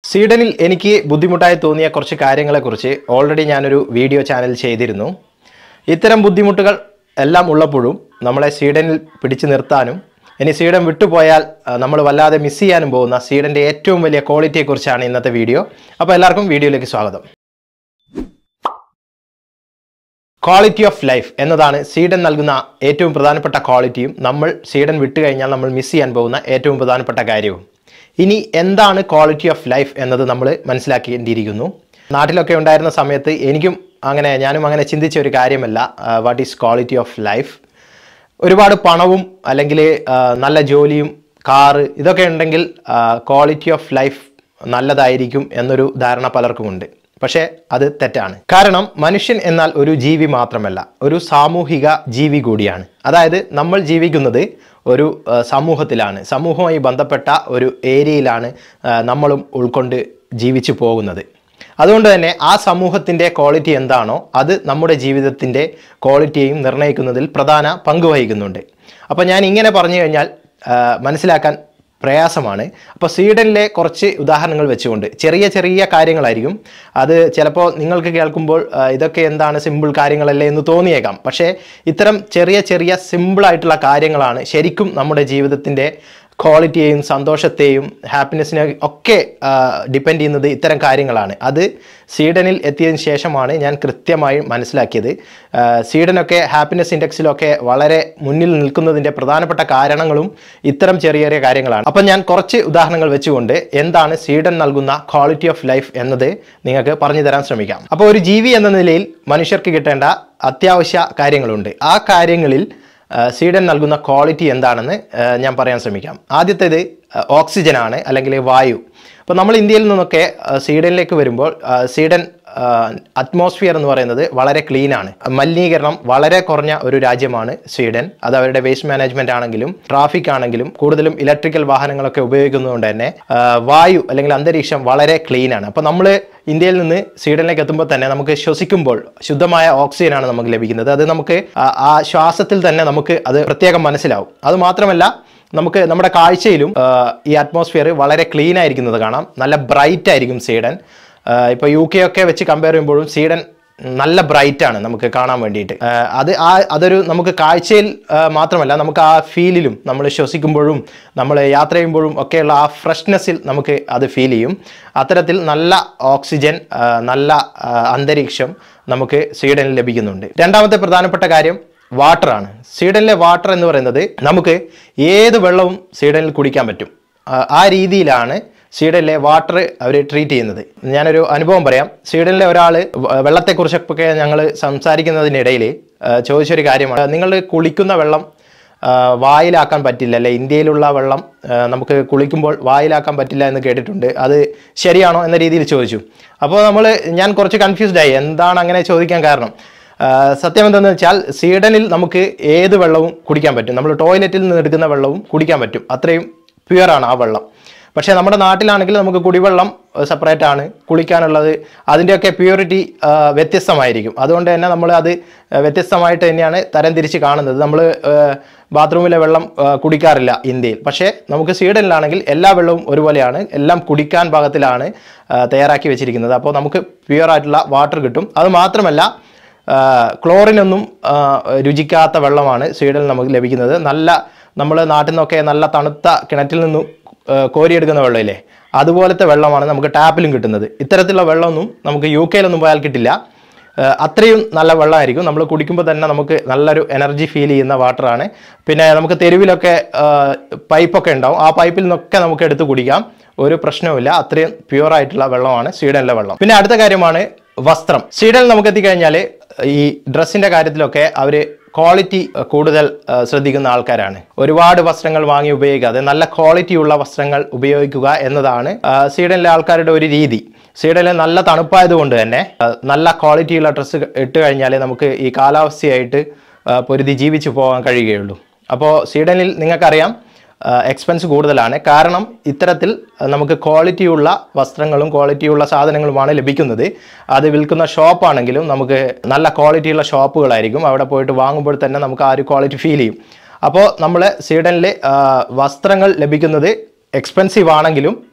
സ്വീഡനിൽ എനിക്ക് ബുദ്ധിമുട്ടായി തോന്നിയ കുറച്ച് കാര്യങ്ങളെക്കുറിച്ച് ഓൾറെഡി ഞാനൊരു വീഡിയോ ചാനൽ ചെയ്തിരുന്നു ഇത്തരം ബുദ്ധിമുട്ടുകൾ എല്ലാം ഉള്ളപ്പോഴും നമ്മളെ സ്വീഡനിൽ പിടിച്ചു നിർത്താനും ഇനി സ്വീഡൻ വിട്ടുപോയാൽ ആ, നമ്മൾ വല്ലാതെ മിസ് ചെയ്യാനും പോകുന്ന സ്വീഡൻ്റെ ഏറ്റവും വലിയ ക്വാളിറ്റിയെക്കുറിച്ചാണ് ഇന്നത്തെ വീഡിയോ അപ്പോൾ എല്ലാവർക്കും വീഡിയോയിലേക്ക് സ്വാഗതം ക്വാളിറ്റി ഓഫ് ലൈഫ് എന്നതാണ് സ്വീഡൻ നൽകുന്ന ഏറ്റവും പ്രധാനപ്പെട്ട ക്വാളിറ്റിയും നമ്മൾ സ്വീഡൻ വിട്ടു കഴിഞ്ഞാൽ നമ്മൾ മിസ് ചെയ്യാൻ പോകുന്ന ഏറ്റവും പ്രധാനപ്പെട്ട കാര്യവും ഇനി എന്താണ് ക്വാളിറ്റി ഓഫ് ലൈഫ് എന്നത് നമ്മൾ മനസ്സിലാക്കേണ്ടിയിരിക്കുന്നു നാട്ടിലൊക്കെ ഉണ്ടായിരുന്ന സമയത്ത് എനിക്കും അങ്ങനെ ഞാനും അങ്ങനെ ചിന്തിച്ച ഒരു കാര്യമല്ല what is quality of life ഒരുപാട് പണവും അല്ലെങ്കിൽ നല്ല ജോലിയും കാറ് ഇതൊക്കെ ഉണ്ടെങ്കിൽ ക്വാളിറ്റി ഓഫ് ലൈഫ് നല്ലതായിരിക്കും എന്നൊരു ധാരണ പലർക്കുമുണ്ട് പക്ഷേ അത് തെറ്റാണ് കാരണം മനുഷ്യൻ എന്നാൽ ഒരു ജീവി മാത്രമല്ല ഒരു സാമൂഹിക ജീവി കൂടിയാണ് അതായത് നമ്മൾ ജീവിക്കുന്നത് ഒരു ആ, സമൂഹത്തിലാണ് സമൂഹവുമായി ബന്ധപ്പെട്ട ഒരു ഏരിയയിലാണ് ആ, നമ്മളും ഉൾക്കൊണ്ട് ജീവിച്ചു പോകുന്നത് അതുകൊണ്ട് തന്നെ ആ സമൂഹത്തിൻ്റെ ക്വാളിറ്റി എന്താണോ അത് നമ്മുടെ ജീവിതത്തിൻ്റെ ക്വാളിറ്റിയെയും നിർണ്ണയിക്കുന്നതിൽ പ്രധാന പങ്ക് വഹിക്കുന്നുണ്ട് അപ്പോൾ ഞാൻ ഇങ്ങനെ പറഞ്ഞു കഴിഞ്ഞാൽ ആ, മനസ്സിലാക്കാൻ പ്രയാസമാണ് അപ്പോൾ സ്വീഡനിലെ കുറച്ച് ഉദാഹരണങ്ങൾ വെച്ചുകൊണ്ട് ചെറിയ ചെറിയ കാര്യങ്ങളായിരിക്കും അത് ചിലപ്പോൾ നിങ്ങൾക്ക് കേൾക്കുമ്പോൾ ആ, ഇതൊക്കെ എന്താണ് സിമ്പിൾ കാര്യങ്ങളല്ലേ എന്ന് തോന്നിയേക്കാം പക്ഷേ ഇത്തരം ചെറിയ ചെറിയ സിമ്പിളായിട്ടുള്ള കാര്യങ്ങളാണ് ശരിക്കും നമ്മുടെ ജീവിതത്തിൻ്റെ ക്വാളിറ്റിയെയും സന്തോഷത്തെയും ഹാപ്പിനെസ്സിനെ ഒക്കെ ഡിപ്പെൻഡ് ചെയ്യുന്നത് ഇത്തരം കാര്യങ്ങളാണ് അത് സ്വീഡനിൽ എത്തിയതിന് ശേഷമാണ് ഞാൻ കൃത്യമായി മനസ്സിലാക്കിയത് ആ, സ്വീഡനൊക്കെ ഹാപ്പിനെസ് ഇൻഡെക്സിലൊക്കെ വളരെ മുന്നിൽ നിൽക്കുന്നതിൻ്റെ പ്രധാനപ്പെട്ട കാരണങ്ങളും ഇത്തരം ചെറിയ ചെറിയ കാര്യങ്ങളാണ് അപ്പം ഞാൻ കുറച്ച് ഉദാഹരണങ്ങൾ വെച്ചുകൊണ്ട് എന്താണ് സ്വീഡൻ നൽകുന്ന ക്വാളിറ്റി ഓഫ് ലൈഫ് എന്നത് നിങ്ങൾക്ക് പറഞ്ഞു തരാൻ ശ്രമിക്കാം അപ്പോൾ ഒരു ജീവി എന്ന നിലയിൽ മനുഷ്യർക്ക് കിട്ടേണ്ട അത്യാവശ്യ കാര്യങ്ങളുണ്ട് ആ കാര്യങ്ങളിൽ ആ, സ്വീഡൻ നൽകുന്ന ക്വാളിറ്റി എന്താണെന്ന് ആ, ഞാൻ പറയാൻ ശ്രമിക്കാം ആദ്യത്തേത് ആ, ഓക്സിജനാണ് അല്ലെങ്കിൽ വായു അപ്പോൾ നമ്മൾ ഇന്ത്യയിൽ നിന്നൊക്കെ ആ, സ്വീഡനിലേക്ക് വരുമ്പോൾ ആ, സ്വീഡൻ അറ്റ്മോസ്ഫിയർ എന്ന് പറയുന്നത് വളരെ ക്ലീൻ ആണ് മലിനീകരണം വളരെ കുറഞ്ഞ ഒരു രാജ്യമാണ് സ്വീഡൻ അത് അവരുടെ വേസ്റ്റ് മാനേജ്മെന്റ് ആണെങ്കിലും ട്രാഫിക് ആണെങ്കിലും കൂടുതലും ഇലക്ട്രിക്കൽ വാഹനങ്ങളൊക്കെ ഉപയോഗിക്കുന്നതുകൊണ്ട് തന്നെ ആ, വായു അല്ലെങ്കിൽ അന്തരീക്ഷം വളരെ ക്ലീൻ ആണ് അപ്പോൾ നമ്മൾ ഇന്ത്യയിൽ നിന്ന് സ്വീഡനിലേക്ക് എത്തുമ്പോൾ തന്നെ നമുക്ക് ശ്വസിക്കുമ്പോൾ ശുദ്ധമായ ഓക്സിജനാണ് നമുക്ക് ലഭിക്കുന്നത് അത് നമുക്ക് ആ- ആ ശ്വാസത്തിൽ തന്നെ നമുക്ക് അത് പ്രത്യേകം മനസ്സിലാവും അത് മാത്രമല്ല നമുക്ക് നമ്മുടെ കാഴ്ചയിലും ആ, ഈ അറ്റ്മോസ്ഫിയർ വളരെ ക്ലീൻ ആയിരിക്കുന്നത് കാണാം നല്ല ബ്രൈറ്റ് ആയിരിക്കും സ്വീഡൻ ഇപ്പോൾ യു കെ ഒക്കെ വെച്ച് കമ്പയർ ചെയ്യുമ്പോഴും സ്വീഡൻ നല്ല ബ്രൈറ്റ് ആണ് നമുക്ക് കാണാൻ വേണ്ടിയിട്ട് ആ, അത് ആ അതൊരു നമുക്ക് കാഴ്ചയിൽ ആ, മാത്രമല്ല നമുക്ക് ആ ഫീലിലും നമ്മൾ ശ്വസിക്കുമ്പോഴും നമ്മൾ യാത്ര ചെയ്യുമ്പോഴും ഒക്കെയുള്ള ആ ഫ്രഷ്നെസ്സിൽ നമുക്ക് അത് ഫീൽ ചെയ്യും അത്തരത്തിൽ നല്ല ഓക്സിജൻ ആ, നല്ല ആ, അന്തരീക്ഷം നമുക്ക് സ്വീഡനിൽ ലഭിക്കുന്നുണ്ട് രണ്ടാമത്തെ പ്രധാനപ്പെട്ട കാര്യം വാട്ടറാണ് സ്വീഡനിലെ വാട്ടർ എന്ന് പറയുന്നത് നമുക്ക് ഏത് വെള്ളവും സ്വീഡനിൽ കുടിക്കാൻ പറ്റും ആ, ആ രീതിയിലാണ് സ്വീഡനിലെ വാട്ടർ അവർ ട്രീറ്റ് ചെയ്യുന്നത് ഞാനൊരു അനുഭവം പറയാം സ്വീഡനിലെ ഒരാൾ വെള്ളത്തെക്കുറിച്ചൊക്കെ ഞങ്ങൾ സംസാരിക്കുന്നതിനിടയിൽ ആ, ചോദിച്ചൊരു കാര്യമാണ് നിങ്ങൾ കുളിക്കുന്ന വെള്ളം ആ, വായിലാക്കാൻ പറ്റില്ല അല്ലെ ഇന്ത്യയിലുള്ള വെള്ളം ആ, നമുക്ക് കുളിക്കുമ്പോൾ വായിലാക്കാൻ പറ്റില്ല എന്ന് കേട്ടിട്ടുണ്ട് അത് ശരിയാണോ എന്ന രീതിയിൽ ചോദിച്ചു അപ്പോൾ നമ്മൾ ഞാൻ കുറച്ച് കൺഫ്യൂസ്ഡ് ആയി എന്താണ് അങ്ങനെ ചോദിക്കാൻ കാരണം ആ, സത്യം എന്തെന്ന് വെച്ചാൽ സ്വീഡനിൽ നമുക്ക് ഏത് വെള്ളവും കുടിക്കാൻ പറ്റും നമ്മൾ ടോയ്ലറ്റിൽ നിന്ന് എടുക്കുന്ന വെള്ളവും കുടിക്കാൻ പറ്റും അത്രയും പ്യുവർ ആണ് ആ വെള്ളം പക്ഷേ നമ്മുടെ നാട്ടിലാണെങ്കിൽ നമുക്ക് കുടിവെള്ളം സെപ്പറേറ്റ് ആണ് കുളിക്കാനുള്ളത് അതിൻ്റെയൊക്കെ പ്യൂരിറ്റി വ്യത്യസ്തമായിരിക്കും അതുകൊണ്ട് തന്നെ നമ്മൾ അത് ആ, വ്യത്യസ്തമായിട്ട് തന്നെയാണ് തരം തിരിച്ച് കാണുന്നത് നമ്മൾ ബാത്റൂമിലെ വെള്ളം ആ, കുടിക്കാറില്ല ഇന്ത്യയിൽ പക്ഷേ നമുക്ക് സ്വീഡനിലാണെങ്കിൽ എല്ലാ വെള്ളവും ഒരുപോലെയാണ് എല്ലാം കുടിക്കാൻ പാകത്തിലാണ് ആ, തയ്യാറാക്കി വെച്ചിരിക്കുന്നത് അപ്പോൾ നമുക്ക് പ്യുവർ ആയിട്ടുള്ള വാട്ടർ കിട്ടും അത് മാത്രമല്ല ആ, ക്ലോറിനൊന്നും ആ, രുചിക്കാത്ത വെള്ളമാണ് സ്വീഡനിൽ നമുക്ക് ലഭിക്കുന്നത് നല്ല നമ്മൾ നാട്ടിൽ നിന്നൊക്കെ നല്ല തണുത്ത കിണറ്റിൽ നിന്നും ആ, കോരിയെടുക്കുന്ന വെള്ളമില്ലേ അതുപോലത്തെ വെള്ളമാണ് നമുക്ക് ടാപ്പിലും കിട്ടുന്നത് ഇത്തരത്തിലുള്ള വെള്ളമൊന്നും നമുക്ക് യു കെയിലൊന്നും പോയാൽ കിട്ടില്ല ആ, അത്രയും നല്ല വെള്ളമായിരിക്കും നമ്മൾ കുടിക്കുമ്പോൾ തന്നെ നമുക്ക് നല്ലൊരു എനർജി ഫീൽ ചെയ്യുന്ന വാട്ടറാണ് പിന്നെ നമുക്ക് തെരുവിലൊക്കെ ആ, പൈപ്പൊക്കെ ഉണ്ടാവും ആ പൈപ്പിൽ നിന്നൊക്കെ നമുക്ക് എടുത്ത് കുടിക്കാം ഒരു പ്രശ്നവുമില്ല അത്രയും പ്യുവർ ആയിട്ടുള്ള വെള്ളമാണ് സ്വീഡനിലെ വെള്ളം പിന്നെ അടുത്ത കാര്യമാണ് വസ്ത്രം സ്വീഡനിൽ നമുക്ക് എത്തിക്കഴിഞ്ഞാൽ ഈ ഡ്രസ്സിന്റെ കാര്യത്തിലൊക്കെ അവർ ക്വാളിറ്റി കൂടുതൽ ആ, ശ്രദ്ധിക്കുന്ന ആൾക്കാരാണ് ഒരുപാട് വസ്ത്രങ്ങൾ വാങ്ങി ഉപയോഗിക്കാതെ നല്ല ക്വാളിറ്റിയുള്ള വസ്ത്രങ്ങൾ ഉപയോഗിക്കുക എന്നതാണ് ആ, സ്വീഡനിലെ ആൾക്കാരുടെ ഒരു രീതി സ്വീഡനിൽ നല്ല തണുപ്പായതുകൊണ്ട് തന്നെ ആ, നല്ല ക്വാളിറ്റിയുള്ള ഡ്രസ്സ് ഇട്ട് കഴിഞ്ഞാൽ നമുക്ക് ഈ കാലാവസ്ഥയായിട്ട് ആ, പൊരുതി ജീവിച്ചു പോകാൻ കഴിയുകയുള്ളൂ അപ്പോൾ സ്വീഡനിൽ നിങ്ങൾക്കറിയാം എക്സ്പെൻസ് കൂടുതലാണ് കാരണം ഇത്തരത്തിൽ ആ, നമുക്ക് ക്വാളിറ്റിയുള്ള വസ്ത്രങ്ങളും ക്വാളിറ്റിയുള്ള സാധനങ്ങളുമാണ് ലഭിക്കുന്നത് അത് വിൽക്കുന്ന ഷോപ്പാണെങ്കിലും നമുക്ക് നല്ല ക്വാളിറ്റിയുള്ള ഷോപ്പുകളായിരിക്കും അവിടെ പോയിട്ട് വാങ്ങുമ്പോൾ തന്നെ നമുക്ക് ആ ഒരു ക്വാളിറ്റി ഫീൽ ചെയ്യും അപ്പോൾ നമ്മൾ സ്വീഡനിൽ വസ്ത്രങ്ങൾ ലഭിക്കുന്നത് എക്സ്പെൻസീവ് ആണെങ്കിലും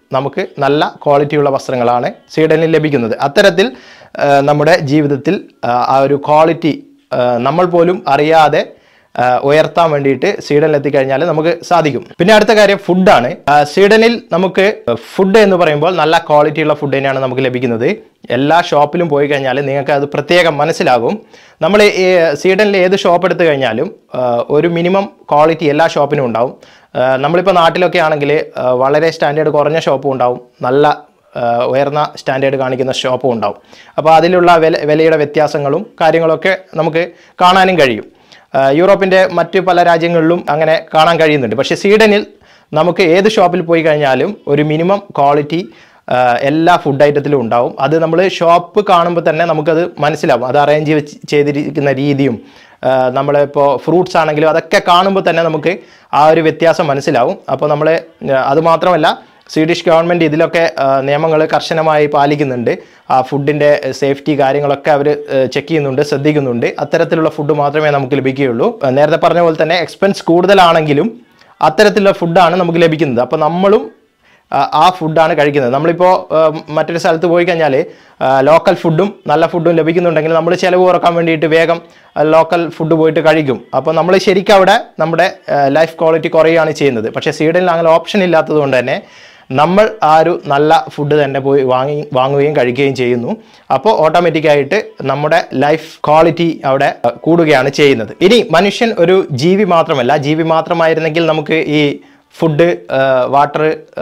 നമുക്ക് നല്ല ക്വാളിറ്റിയുള്ള വസ്ത്രങ്ങളാണ് സ്വീഡനിൽ ലഭിക്കുന്നത് അത്തരത്തിൽ ആ, നമ്മുടെ ജീവിതത്തിൽ ആ, ആ ഒരു ക്വാളിറ്റി ആ, നമ്മൾ പോലും അറിയാതെ ആ, ഉയർത്താൻ വേണ്ടിയിട്ട് സ്വീഡനിൽ എത്തിക്കഴിഞ്ഞാൽ നമുക്ക് സാധിക്കും പിന്നെ അടുത്ത കാര്യം ഫുഡാണ് ആ, സ്വീഡനിൽ നമുക്ക് ഫുഡ് എന്ന് പറയുമ്പോൾ നല്ല ക്വാളിറ്റിയുള്ള ഫുഡ് തന്നെയാണ് നമുക്ക് ലഭിക്കുന്നത് എല്ലാ ഷോപ്പിലും പോയി കഴിഞ്ഞാൽ നിങ്ങൾക്ക് അത് പ്രത്യേകം മനസ്സിലാകും നമ്മൾ ഈ സ്വീഡനിൽ ഏത് ഷോപ്പ് എടുത്തു കഴിഞ്ഞാലും ആ, ഒരു മിനിമം ക്വാളിറ്റി എല്ലാ ഷോപ്പിനും ഉണ്ടാവും ആ, നമ്മളിപ്പോൾ നാട്ടിലൊക്കെ ആണെങ്കിൽ ആ, വളരെ സ്റ്റാൻഡേർഡ് കുറഞ്ഞ ഷോപ്പും ഉണ്ടാവും നല്ല ആ, ഉയർന്ന സ്റ്റാൻഡേർഡ് കാണിക്കുന്ന ഷോപ്പും ഉണ്ടാവും അപ്പോൾ അതിലുള്ള വില വിലയുടെ വ്യത്യാസങ്ങളും കാര്യങ്ങളൊക്കെ നമുക്ക് കാണാനും കഴിയും ആ, യൂറോപ്പിൻ്റെ മറ്റ് പല രാജ്യങ്ങളിലും അങ്ങനെ കാണാൻ കഴിയുന്നുണ്ട് പക്ഷേ സ്വീഡനിൽ നമുക്ക് ഏത് ഷോപ്പിൽ പോയി കഴിഞ്ഞാലും ഒരു മിനിമം ക്വാളിറ്റി ആ, എല്ലാ ഫുഡ് ഐറ്റത്തിലും ഉണ്ടാവും അത് നമ്മൾ ഷോപ്പ് കാണുമ്പോൾ തന്നെ നമുക്കത് മനസ്സിലാവും അത് അറേഞ്ച് വെച്ച് ചെയ്തിരിക്കുന്ന രീതിയും ആ, നമ്മളിപ്പോൾ ഫ്രൂട്ട്സ് ആണെങ്കിലും അതൊക്കെ കാണുമ്പോൾ തന്നെ നമുക്ക് ആ ഒരു വ്യത്യാസം മനസ്സിലാവും അപ്പോൾ നമ്മൾ അത് മാത്രമല്ല സ്വീഡിഷ് ഗവൺമെൻറ് ഇതിലൊക്കെ നിയമങ്ങൾ കർശനമായി പാലിക്കുന്നുണ്ട് ആ ഫുഡിൻ്റെ സേഫ്റ്റി കാര്യങ്ങളൊക്കെ അവർ ചെക്ക് ചെയ്യുന്നുണ്ട് ശ്രദ്ധിക്കുന്നുണ്ട് അത്തരത്തിലുള്ള ഫുഡ് മാത്രമേ നമുക്ക് ലഭിക്കുകയുള്ളൂ ആ, നേരത്തെ പറഞ്ഞ പോലെ തന്നെ എക്സ്പെൻസ് കൂടുതലാണെങ്കിലും അത്തരത്തിലുള്ള ഫുഡാണ് നമുക്ക് ലഭിക്കുന്നത് അപ്പോൾ നമ്മളും ആ, ആ ഫുഡാണ് കഴിക്കുന്നത് നമ്മളിപ്പോൾ ആ, മറ്റൊരു സ്ഥലത്ത് പോയി കഴിഞ്ഞാൽ ലോക്കൽ ഫുഡും നല്ല ഫുഡും ലഭിക്കുന്നുണ്ടെങ്കിൽ നമ്മൾ ചിലവ് കുറക്കാൻ വേണ്ടിയിട്ട് വേഗം ലോക്കൽ ഫുഡ് പോയിട്ട് കഴിക്കും അപ്പോൾ നമ്മൾ ശരിക്കും അവിടെ നമ്മുടെ ലൈഫ് ക്വാളിറ്റി കുറയുകയാണ് ചെയ്യുന്നത് പക്ഷേ സ്വീഡനിൽ അങ്ങനെ ഓപ്ഷൻ ഇല്ലാത്തത് കൊണ്ട് തന്നെ നമ്മൾ ആ ഒരു നല്ല ഫുഡ് തന്നെ പോയി വാങ്ങി വാങ്ങുകയും കഴിക്കുകയും ചെയ്യുന്നു അപ്പോൾ ഓട്ടോമാറ്റിക്കായിട്ട് നമ്മുടെ ലൈഫ് ക്വാളിറ്റി അവിടെ അഹ്, കൂടുകയാണ് ചെയ്യുന്നത് ഇനി മനുഷ്യൻ ഒരു ജീവി മാത്രമല്ല ജീവി മാത്രമായിരുന്നെങ്കിൽ നമുക്ക് ഈ ഫുഡ് വാട്ടർ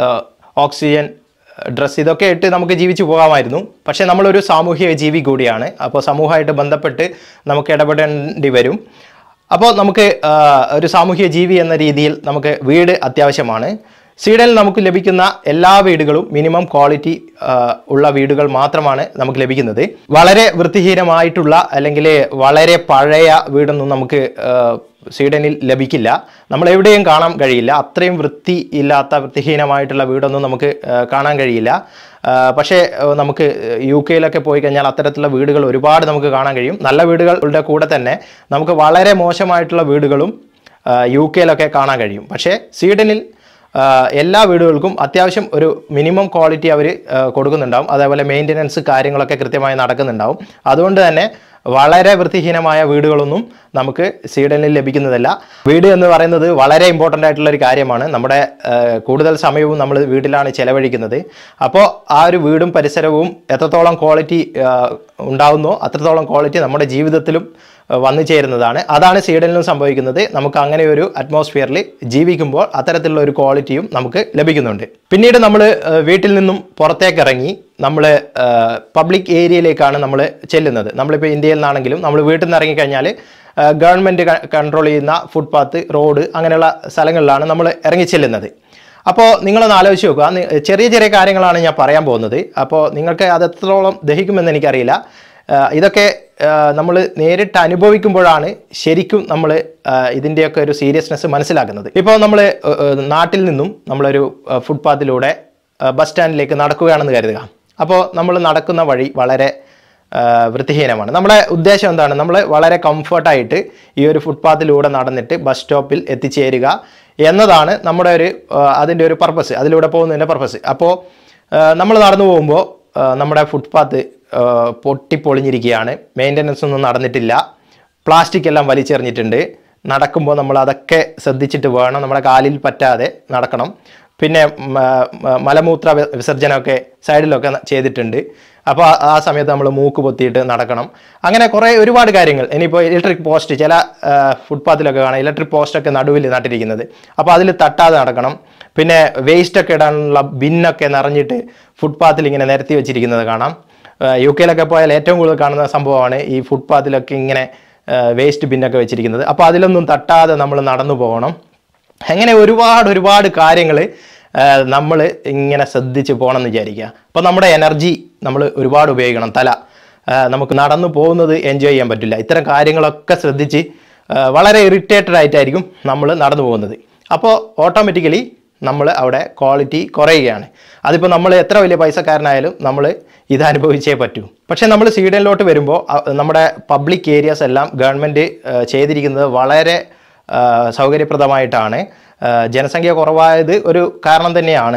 ഓക്സിജൻ ഡ്രസ്സ് ഇതൊക്കെ ഇട്ട് നമുക്ക് ജീവിച്ചു പോകാമായിരുന്നു പക്ഷേ നമ്മളൊരു സാമൂഹിക ജീവി കൂടിയാണ് അപ്പോൾ സമൂഹമായിട്ട് ബന്ധപ്പെട്ട് നമുക്ക് ഇടപെടേണ്ടി വരും അപ്പോൾ നമുക്ക് ആ, ഒരു സാമൂഹിക ജീവി എന്ന രീതിയിൽ നമുക്ക് വീട് അത്യാവശ്യമാണ് സ്വീഡനിൽ നമുക്ക് ലഭിക്കുന്ന എല്ലാ വീടുകളും മിനിമം ക്വാളിറ്റി ഉള്ള വീടുകൾ മാത്രമാണ് നമുക്ക് ലഭിക്കുന്നത് വളരെ വൃത്തിഹീനമായിട്ടുള്ള അല്ലെങ്കിൽ വളരെ പഴയ വീടൊന്നും നമുക്ക് ആ, സ്വീഡനിൽ ലഭിക്കില്ല നമ്മൾ എവിടെയും കാണാൻ കഴിയില്ല അത്രയും വൃത്തി ഇല്ലാത്ത വൃത്തിഹീനമായിട്ടുള്ള വീടൊന്നും നമുക്ക് ആ, കാണാൻ കഴിയില്ല ആ, പക്ഷേ ആ, നമുക്ക് യു കെയിലൊക്കെ പോയി കഴിഞ്ഞാൽ അത്തരത്തിലുള്ള വീടുകൾ ഒരുപാട് നമുക്ക് കാണാൻ കഴിയും നല്ല വീടുകളുടെ കൂടെ തന്നെ നമുക്ക് വളരെ മോശമായിട്ടുള്ള വീടുകളും ആ, യു കെയിലൊക്കെ കാണാൻ കഴിയും പക്ഷേ സ്വീഡനിൽ ആ, എല്ലാ വീടുകൾക്കും അത്യാവശ്യം ഒരു മിനിമം ക്വാളിറ്റി അവർ കൊടുക്കുന്നുണ്ടാവും അതേപോലെ മെയിൻ്റനൻസ് കാര്യങ്ങളൊക്കെ കൃത്യമായി നടക്കുന്നുണ്ടാവും അതുകൊണ്ട് തന്നെ വളരെ വൃത്തിഹീനമായ വീടുകളൊന്നും നമുക്ക് സ്വീഡനിൽ ലഭിക്കുന്നതല്ല വീട് എന്ന് പറയുന്നത് വളരെ ഇമ്പോർട്ടൻ്റ് ആയിട്ടുള്ള ഒരു കാര്യമാണ് നമ്മുടെ ആ, കൂടുതൽ സമയവും നമ്മൾ വീട്ടിലാണ് ചെലവഴിക്കുന്നത് അപ്പോൾ ആ ഒരു വീടും പരിസരവും എത്രത്തോളം ക്വാളിറ്റി ഉണ്ടാവുന്നോ അത്രത്തോളം ക്വാളിറ്റി നമ്മുടെ ജീവിതത്തിലും ആ, വന്നു ചേരുന്നതാണ് അതാണ് സ്വീഡനിലും സംഭവിക്കുന്നത് നമുക്ക് അങ്ങനെ ഒരു അറ്റ്മോസ്ഫിയറിൽ ജീവിക്കുമ്പോൾ അത്തരത്തിലുള്ള ഒരു ക്വാളിറ്റിയും നമുക്ക് ലഭിക്കുന്നുണ്ട് പിന്നീട് നമ്മൾ വീട്ടിൽ നിന്നും പുറത്തേക്ക് ഇറങ്ങി നമ്മൾ പബ്ലിക് ഏരിയയിലേക്കാണ് നമ്മൾ ചെല്ലുന്നത് നമ്മളിപ്പോൾ ഇന്ത്യയിൽ നിന്നാണെങ്കിലും നമ്മൾ വീട്ടിൽ നിന്ന് ഇറങ്ങിക്കഴിഞ്ഞാൽ ഗവൺമെൻറ് കൺട്രോൾ ചെയ്യുന്ന ഫുട്പാത്ത് റോഡ് അങ്ങനെയുള്ള സ്ഥലങ്ങളിലാണ് നമ്മൾ ഇറങ്ങി ചെല്ലുന്നത് അപ്പോൾ നിങ്ങളൊന്ന് ആലോചിച്ച് നോക്കുക നി- ചെറിയ ചെറിയ കാര്യങ്ങളാണ് ഞാൻ പറയാൻ പോകുന്നത് അപ്പോൾ നിങ്ങൾക്ക് അത് എത്രത്തോളം ദഹിക്കുമെന്ന് എനിക്കറിയില്ല ആ, ഇതൊക്കെ നമ്മൾ നേരിട്ട് അനുഭവിക്കുമ്പോഴാണ് ശരിക്കും നമ്മൾ ഇതിൻ്റെയൊക്കെ ഒരു സീരിയസ്നെസ് മനസ്സിലാക്കുന്നത് ഇപ്പോൾ നമ്മൾ നാട്ടിൽ നിന്നും നമ്മളൊരു ഫുട്പാത്തിലൂടെ ബസ് സ്റ്റാൻഡിലേക്ക് നടക്കുകയാണെന്ന് കരുതുക അപ്പോൾ നമ്മൾ നടക്കുന്ന വഴി വളരെ ആ, വൃത്തിഹീനമാണ് നമ്മുടെ ഉദ്ദേശം എന്താണ് നമ്മൾ വളരെ കംഫർട്ടായിട്ട് ഈ ഒരു ഫുട്പാത്തിലൂടെ നടന്നിട്ട് ബസ് സ്റ്റോപ്പിൽ എത്തിച്ചേരുക എന്നതാണ് നമ്മുടെ ഒരു ആ, അതിൻ്റെ ഒരു പർപ്പസ് അതിലൂടെ പോകുന്നതിൻ്റെ പർപ്പസ് അപ്പോൾ നമ്മൾ നടന്നു പോകുമ്പോൾ ആ, നമ്മുടെ ഫുട്പാത്ത് ആ, പൊട്ടിപ്പൊളിഞ്ഞിരിക്കുകയാണ് മെയിൻ്റനൻസ് ഒന്നും നടന്നിട്ടില്ല പ്ലാസ്റ്റിക് എല്ലാം വലിച്ചെറിഞ്ഞിട്ടുണ്ട് നടക്കുമ്പോൾ നമ്മൾ അതൊക്കെ ശ്രദ്ധിച്ചിട്ട് വേണം നമ്മുടെ കാലിൽ പറ്റാതെ നടക്കണം പിന്നെ മ- മ- മലമൂത്ര വി- വിസർജനമൊക്കെ സൈഡിലൊക്കെ ന- ചെയ്തിട്ടുണ്ട് അപ്പോൾ ആ- ആ സമയത്ത് നമ്മൾ മൂക്ക് പൊത്തിയിട്ട് നടക്കണം അങ്ങനെ കുറേ ഒരുപാട് കാര്യങ്ങൾ ഇനിയിപ്പോൾ ഇലക്ട്രിക് പോസ്റ്റ് ചില ഫുട്പാത്തിലൊക്കെ കാണാം ഇലക്ട്രിക് പോസ്റ്റൊക്കെ നടുവിൽ നട്ടിരിക്കുന്നത് അപ്പോൾ അതിൽ തട്ടാതെ നടക്കണം പിന്നെ വേസ്റ്റ് ഒക്കെ ഇടാനുള്ള ബിന്നൊക്കെ നിറഞ്ഞിട്ട് ഫുട്പാത്തിൽ ഇങ്ങനെ നിരത്തി വെച്ചിരിക്കുന്നത് കാണാം യു കെയിലൊക്കെ പോയാൽ ഏറ്റവും കൂടുതൽ കാണുന്ന സംഭവമാണ് ഈ ഫുട്പാത്തിലൊക്കെ ഇങ്ങനെ വേസ്റ്റ് ബിന്നൊക്കെ വെച്ചിരിക്കുന്നത് അപ്പോൾ അതിലൊന്നും തട്ടാതെ നമ്മൾ നടന്നു പോകണം അങ്ങനെ ഒരുപാട് ഒരുപാട് കാര്യങ്ങൾ നമ്മൾ ഇങ്ങനെ ശ്രദ്ധിച്ച് പോകണം എന്ന് വിചാരിക്കുക അപ്പോൾ നമ്മുടെ എനർജി നമ്മൾ ഒരുപാട് ഉപയോഗിക്കണം തല ആ, നമുക്ക് നടന്നു പോകുന്നത് എൻജോയ് ചെയ്യാൻ പറ്റില്ല ഇത്തരം കാര്യങ്ങളൊക്കെ ശ്രദ്ധിച്ച് ആ, വളരെ ഇറിറ്റേറ്റഡ് ആയിട്ടായിരിക്കും നമ്മൾ നടന്നു പോകുന്നത് അപ്പോൾ ഓട്ടോമാറ്റിക്കലി നമ്മൾ അവിടെ ക്വാളിറ്റി കുറയുകയാണ് അതിപ്പോൾ നമ്മൾ എത്ര വലിയ പൈസക്കാരനായാലും നമ്മൾ ഇത് അനുഭവിച്ചേ പറ്റൂ പക്ഷേ നമ്മൾ സ്വീഡനിലോട്ട് വരുമ്പോൾ അ- നമ്മുടെ പബ്ലിക് ഏരിയാസ് എല്ലാം ഗവൺമെൻറ് ചെയ്തിരിക്കുന്നത് വളരെ ആ, സൗകര്യപ്രദമായിട്ടാണ് ആ, ജനസംഖ്യ കുറവായത് ഒരു കാരണം തന്നെയാണ്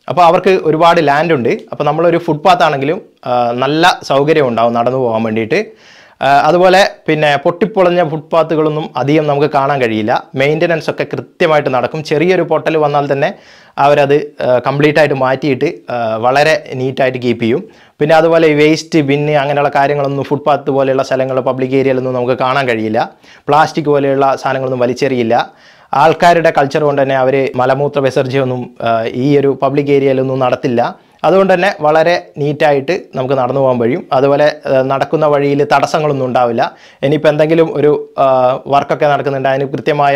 അപ്പോൾ അവർക്ക് ഒരുപാട് ലാൻഡ് ഉണ്ട് അപ്പോൾ നമ്മളൊരു ഫുട്പാത്ത് ആണെങ്കിലും ആ, നല്ല സൗകര്യം ഉണ്ടാവും നടന്നു പോകാൻ വേണ്ടിയിട്ട് ആ, അതുപോലെ പിന്നെ പൊട്ടിപ്പൊളഞ്ഞ ഫുട്പാത്തുകളൊന്നും അധികം നമുക്ക് കാണാൻ കഴിയില്ല മെയിൻ്റനൻസ് ഒക്കെ കൃത്യമായിട്ട് നടക്കും ചെറിയൊരു പൊട്ടൽ വന്നാൽ തന്നെ അവരത് കംപ്ലീറ്റ് ആയിട്ട് മാറ്റിയിട്ട് ആ, വളരെ നീറ്റായിട്ട് കീപ്പ് ചെയ്യും പിന്നെ അതുപോലെ ഈ വേസ്റ്റ് ബിന്ന് അങ്ങനെയുള്ള കാര്യങ്ങളൊന്നും ഫുട്പാത്ത് പോലെയുള്ള സ്ഥലങ്ങൾ പബ്ലിക് ഏരിയയിലൊന്നും നമുക്ക് കാണാൻ കഴിയില്ല പ്ലാസ്റ്റിക് പോലെയുള്ള സാധനങ്ങളൊന്നും വലിച്ചെറിയില്ല ആൾക്കാരുടെ കൾച്ചർ കൊണ്ട് തന്നെ അവർ മലമൂത്ര വിസർജ്യമൊന്നും ആ, ഈ ഒരു പബ്ലിക് ഏരിയയിലൊന്നും നടത്തില്ല അതുകൊണ്ട് തന്നെ വളരെ നീറ്റായിട്ട് നമുക്ക് നടന്നു പോകാൻ കഴിയും അതുപോലെ ആ, നടക്കുന്ന വഴിയിൽ തടസ്സങ്ങളൊന്നും ഉണ്ടാവില്ല ഇനിയിപ്പോൾ എന്തെങ്കിലും ഒരു വർക്കൊക്കെ നടക്കുന്നുണ്ട് അതിന് കൃത്യമായ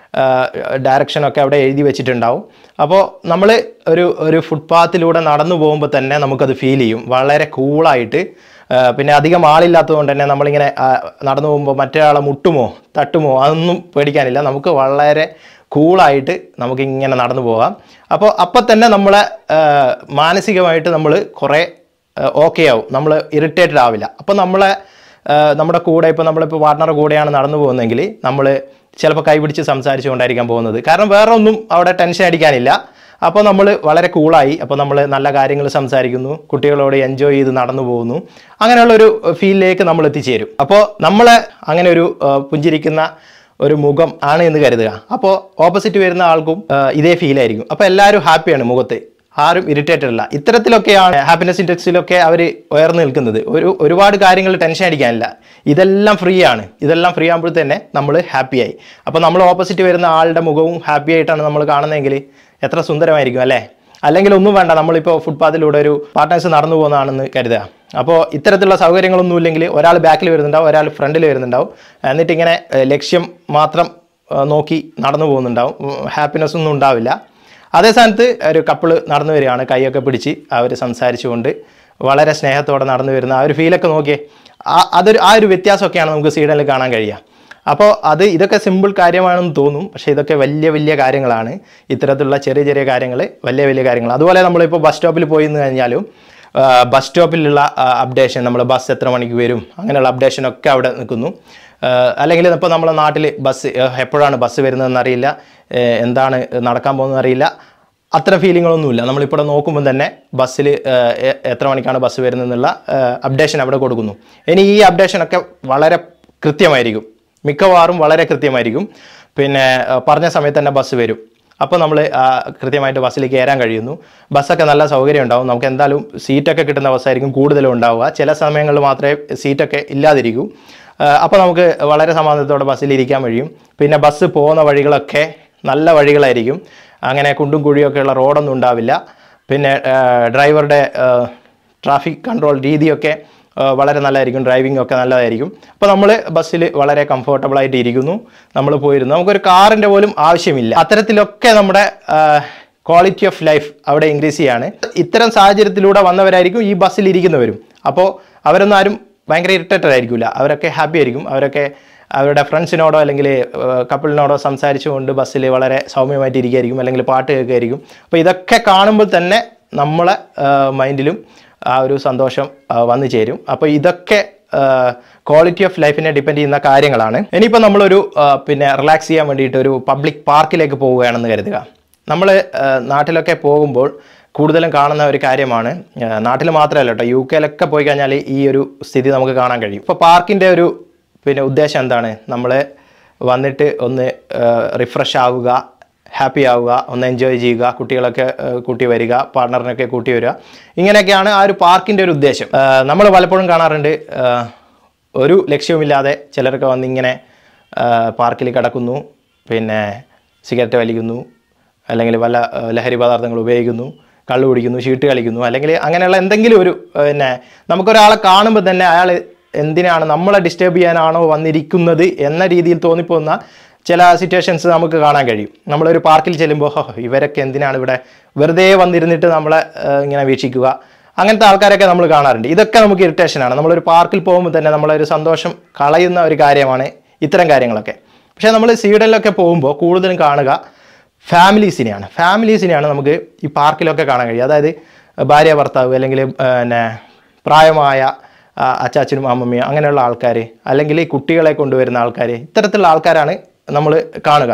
ഡയറക്ഷനൊക്കെ അവിടെ എഴുതി വെച്ചിട്ടുണ്ടാവും അപ്പോൾ നമ്മൾ ഒരു ഒരു ഫുട്പാത്തിലൂടെ നടന്നു പോകുമ്പോൾ തന്നെ നമുക്കത് ഫീൽ ചെയ്യും വളരെ കൂളായിട്ട് പിന്നെ അധികം ആളില്ലാത്തതുകൊണ്ട് തന്നെ നമ്മളിങ്ങനെ ആ, നടന്നു പോകുമ്പോൾ മറ്റൊരാളെ മുട്ടുമോ തട്ടുമോ അതൊന്നും പേടിക്കാനില്ല നമുക്ക് വളരെ കൂളായിട്ട് നമുക്ക് ഇങ്ങനെ നടന്നു പോകാം അപ്പോൾ അപ്പം തന്നെ നമ്മളെ ആ, മാനസികമായിട്ട് നമ്മൾ കുറേ ഓക്കെ ആവും നമ്മൾ ഇറിറ്റേറ്റഡ് ആവില്ല അപ്പോൾ നമ്മളെ ആ, നമ്മുടെ കൂടെ ഇപ്പോൾ നമ്മളിപ്പോൾ പാർട്ട്ണറുടെ കൂടെയാണ് നടന്നു പോകുന്നതെങ്കിൽ നമ്മൾ ചിലപ്പോൾ കൈപിടിച്ച് സംസാരിച്ചുകൊണ്ടായിരിക്കാൻ പോകുന്നത് കാരണം വേറെ ഒന്നും അവിടെ ടെൻഷൻ അടിക്കാനില്ല അപ്പോൾ നമ്മൾ വളരെ കൂളായി അപ്പോൾ നമ്മൾ നല്ല കാര്യങ്ങൾ സംസാരിക്കുന്നു കുട്ടികളോട് എൻജോയ് ചെയ്ത് നടന്നു പോകുന്നു അങ്ങനെയുള്ള ഒരു ഫീലിലേക്ക് നമ്മൾ എത്തിച്ചേരും അപ്പോൾ നമ്മളെ അങ്ങനെ ഒരു ആ, പുഞ്ചിരിക്കുന്ന ഒരു മുഖം ആണ് എന്ന് കരുതുക അപ്പോൾ ഓപ്പോസിറ്റ് വരുന്ന ആൾക്കും ആ, ഇതേ ഫീൽ ആയിരിക്കും അപ്പോൾ എല്ലാവരും ഹാപ്പിയാണ് മുഖത്ത് ആരും ഇറിറ്റേറ്റഡ് അല്ല ഇത്തരത്തിലൊക്കെയാണ് ഹാപ്പിനെസ് ഇൻഡെക്സിലൊക്കെ അവർ ഉയർന്നു നിൽക്കുന്നത് ഒരു ഒരുപാട് കാര്യങ്ങൾ ടെൻഷൻ അടിക്കാനില്ല ഇതെല്ലാം ഫ്രീ ആണ് ഇതെല്ലാം ഫ്രീ ആകുമ്പോൾ തന്നെ നമ്മൾ ഹാപ്പിയായി അപ്പോൾ നമ്മൾ ഓപ്പോസിറ്റ് വരുന്ന ആളുടെ മുഖവും ഹാപ്പി ആയിട്ടാണ് നമ്മൾ കാണുന്നതെങ്കിൽ എത്ര സുന്ദരമായിരിക്കും അല്ലേ അല്ലെങ്കിൽ ഒന്നും വേണ്ട നമ്മളിപ്പോൾ ഫുട്പാത്തിലൂടെ ഒരു പാർട്ട്നേഴ്സ് നടന്നു പോകുന്നതാണെന്ന് കരുതുക അപ്പോൾ ഇത്തരത്തിലുള്ള സൗകര്യങ്ങളൊന്നും ഇല്ലെങ്കിൽ ഒരാൾ ബാക്കിൽ വരുന്നുണ്ടാവും ഒരാൾ ഫ്രണ്ടിൽ വരുന്നുണ്ടാവും എന്നിട്ട് ഇങ്ങനെ ഏഹ്, ലക്ഷ്യം മാത്രം ഏഹ്, നോക്കി നടന്നു പോകുന്നുണ്ടാവും ഹാപ്പിനെസ് ഒന്നും ഉണ്ടാവില്ല അതേ സ്ഥാനത്ത് ഒരു കപ്പിള് നടന്നു വരികയാണ് കൈയൊക്കെ പിടിച്ച് അവർ സംസാരിച്ചുകൊണ്ട് വളരെ സ്നേഹത്തോടെ നടന്നു വരുന്ന ആ ഒരു ഫീലൊക്കെ നോക്കിയേ ആ അതൊരു ആ ഒരു വ്യത്യാസമൊക്കെയാണ് നമുക്ക് സ്വീഡനിൽ കാണാൻ കഴിയുക അപ്പോൾ അത് ഇതൊക്കെ സിമ്പിൾ കാര്യമാണെന്ന് തോന്നും പക്ഷേ ഇതൊക്കെ വലിയ വലിയ കാര്യങ്ങളാണ് ഇത്തരത്തിലുള്ള ചെറിയ ചെറിയ കാര്യങ്ങൾ വലിയ വലിയ കാര്യങ്ങൾ അതുപോലെ നമ്മളിപ്പോൾ ബസ് സ്റ്റോപ്പിൽ പോയി എന്ന് കഴിഞ്ഞാലും ആ, ബസ് സ്റ്റോപ്പിലുള്ള അപ്ഡേഷൻ നമ്മൾ ബസ് എത്ര മണിക്ക് വരും അങ്ങനെയുള്ള അപ്ഡേഷനൊക്കെ അവിടെ നിൽക്കുന്നു ആ, അല്ലെങ്കിൽ ഇപ്പോൾ നമ്മളെ നാട്ടിൽ ബസ് ആ, എപ്പോഴാണ് ബസ് വരുന്നതെന്ന് അറിയില്ല ഏ, എന്താണ് നടക്കാൻ പോകുന്നതെന്ന് അറിയില്ല അത്തരം ഫീലിങ്ങുകളൊന്നുമില്ല നമ്മളിപ്പോൾ നോക്കുമ്പോൾ തന്നെ ബസ്സിൽ എത്ര മണിക്കാണ് ബസ് വരുന്നതെന്നുള്ള അപ്ഡേഷൻ അവിടെ കൊടുക്കുന്നു ഇനി ഈ അപ്ഡേഷനൊക്കെ വളരെ കൃത്യമായിരിക്കും മിക്കവാറും വളരെ കൃത്യമായിരിക്കും പിന്നെ ആ, പറഞ്ഞ സമയത്ത് തന്നെ ബസ് വരും അപ്പോൾ നമ്മൾ കൃത്യമായിട്ട് ബസ്സിൽ കയറാൻ കഴിയുന്നു ബസ്സൊക്കെ നല്ല സൗകര്യം ഉണ്ടാവും നമുക്ക് എന്തായാലും സീറ്റൊക്കെ കിട്ടുന്ന ബസ്സായിരിക്കും കൂടുതലും ഉണ്ടാവുക ചില സമയങ്ങളിൽ മാത്രമേ സീറ്റൊക്കെ ഇല്ലാതിരിക്കൂ അപ്പോൾ നമുക്ക് വളരെ സമാധാനത്തോടെ ബസ്സിൽ ഇരിക്കാൻ കഴിയും പിന്നെ ബസ് പോകുന്ന വഴികളൊക്കെ നല്ല വഴികളായിരിക്കും അങ്ങനെ കുണ്ടും കുഴിയൊക്കെ ഉള്ള റോഡൊന്നും ഉണ്ടാവില്ല പിന്നെ ആ, ഡ്രൈവറുടെ ട്രാഫിക് കൺട്രോൾ രീതിയൊക്കെ ആ, വളരെ നല്ലതായിരിക്കും ഡ്രൈവിംഗ് ഒക്കെ നല്ലതായിരിക്കും അപ്പോൾ നമ്മൾ ബസ്സിൽ വളരെ കംഫർട്ടബിൾ ആയിട്ട് ഇരിക്കുന്നു നമ്മൾ പോയിരുന്നു നമുക്കൊരു കാറിൻ്റെ പോലും ആവശ്യമില്ല അത്തരത്തിലൊക്കെ നമ്മുടെ ക്വാളിറ്റി ഓഫ് ലൈഫ് അവിടെ ഇൻക്രീസ് ചെയ്യാണ് ഇത്തരം സാഹചര്യത്തിലൂടെ വന്നവരായിരിക്കും ഈ ബസ്സിൽ ഇരിക്കുന്നവരും അപ്പോൾ അവരൊന്നും ആരും ഭയങ്കര ഇറിറ്റേറ്റഡ് ആയിരിക്കില്ല അവരൊക്കെ ഹാപ്പി ആയിരിക്കും അവരൊക്കെ അവരുടെ ഫ്രണ്ട്സിനോടോ അല്ലെങ്കിൽ കപ്പിളിനോടോ സംസാരിച്ചുകൊണ്ട് ബസ്സിൽ വളരെ സൗമ്യമായിട്ട് ഇരിക്കുകയായിരിക്കും അല്ലെങ്കിൽ പാട്ട് കേൾക്കുകയായിരിക്കും അപ്പോൾ ഇതൊക്കെ കാണുമ്പോൾ തന്നെ നമ്മളെ മൈൻഡിലും ആ ഒരു സന്തോഷം ആ, വന്നു ചേരും അപ്പോൾ ഇതൊക്കെ ക്വാളിറ്റി ഓഫ് ലൈഫിനെ ഡിപ്പെൻഡ് ചെയ്യുന്ന കാര്യങ്ങളാണ് ഇനിയിപ്പോൾ നമ്മളൊരു ആ, പിന്നെ റിലാക്സ് ചെയ്യാൻ വേണ്ടിയിട്ട് ഒരു പബ്ലിക് പാർക്കിലേക്ക് പോവുകയാണെന്ന് കരുതുക നമ്മൾ നാട്ടിലൊക്കെ പോകുമ്പോൾ കൂടുതലും കാണുന്ന ഒരു കാര്യമാണ് നാട്ടിൽ മാത്രമല്ല കേട്ടോ യു കെയിലൊക്കെ പോയി കഴിഞ്ഞാൽ ഈ ഒരു സ്ഥിതി നമുക്ക് കാണാൻ കഴിയും ഇപ്പോൾ പാർക്കിൻ്റെ ഒരു പിന്നെ ഉദ്ദേശം എന്താണ് നമ്മൾ വന്നിട്ട് ഒന്ന് റിഫ്രഷ് ആവുക ഹാപ്പി ആവുക ഒന്ന് എൻജോയ് ചെയ്യുക കുട്ടികളൊക്കെ ഏഹ്, കൂട്ടി വരിക പാർട്ട്ണറിനൊക്കെ കൂട്ടി വരിക ഇങ്ങനെയൊക്കെയാണ് ആ ഒരു പാർക്കിൻ്റെ ഒരു ഉദ്ദേശം നമ്മൾ പലപ്പോഴും കാണാറുണ്ട് ഏഹ്, ഒരു ലക്ഷ്യവുമില്ലാതെ ചിലരൊക്കെ വന്നിങ്ങനെ പാർക്കിൽ കിടക്കുന്നു പിന്നെ സിഗരറ്റ് വലിക്കുന്നു അല്ലെങ്കിൽ വല്ല ഏഹ്, ലഹരി പദാർത്ഥങ്ങൾ ഉപയോഗിക്കുന്നു കള്ളു കുടിക്കുന്നു ചീട്ട് കളിക്കുന്നു അല്ലെങ്കിൽ അങ്ങനെയുള്ള എന്തെങ്കിലും ഒരു ഏഹ്, പിന്നെ നമുക്കൊരാളെ കാണുമ്പോൾ തന്നെ അയാൾ എന്തിനാണ് നമ്മളെ ഡിസ്റ്റർബ് ചെയ്യാനാണോ വന്നിരിക്കുന്നത് എന്ന രീതിയിൽ തോന്നിപ്പോകുന്ന ചില സിറ്റുവേഷൻസ് നമുക്ക് കാണാൻ കഴിയും നമ്മളൊരു പാർക്കിൽ ചെല്ലുമ്പോൾ "ഹോ, ഇവരൊക്കെ എന്തിനാണ് ഇവിടെ വെറുതെ വന്നിരുന്നിട്ട് നമ്മളെ ഏഹ്, ഇങ്ങനെ വീക്ഷിക്കുക അങ്ങനത്തെ ആൾക്കാരൊക്കെ നമ്മൾ കാണാറുണ്ട് ഇതൊക്കെ നമുക്ക് ഇറിറ്റേഷനാണ് നമ്മളൊരു പാർക്കിൽ പോകുമ്പോൾ തന്നെ നമ്മളൊരു സന്തോഷം കളയുന്ന ഒരു കാര്യമാണ് ഇത്തരം കാര്യങ്ങളൊക്കെ പക്ഷേ നമ്മൾ സ്വീഡനിലൊക്കെ പോകുമ്പോൾ കൂടുതലും കാണുക ഫാമിലീസിനെയാണ് ഫാമിലീസിനെയാണ് നമുക്ക് ഈ പാർക്കിലൊക്കെ കാണാൻ കഴിയും അതായത് ഭാര്യ ഭർത്താവ് അല്ലെങ്കിൽ പിന്നെ പ്രായമായ ആ, അച്ചാച്ചനും അമ്മമ്മയും അങ്ങനെയുള്ള ആൾക്കാർ അല്ലെങ്കിൽ ഈ കുട്ടികളെ കൊണ്ടുവരുന്ന ആൾക്കാർ ഇത്തരത്തിലുള്ള ആൾക്കാരാണ് നമ്മൾ കാണുക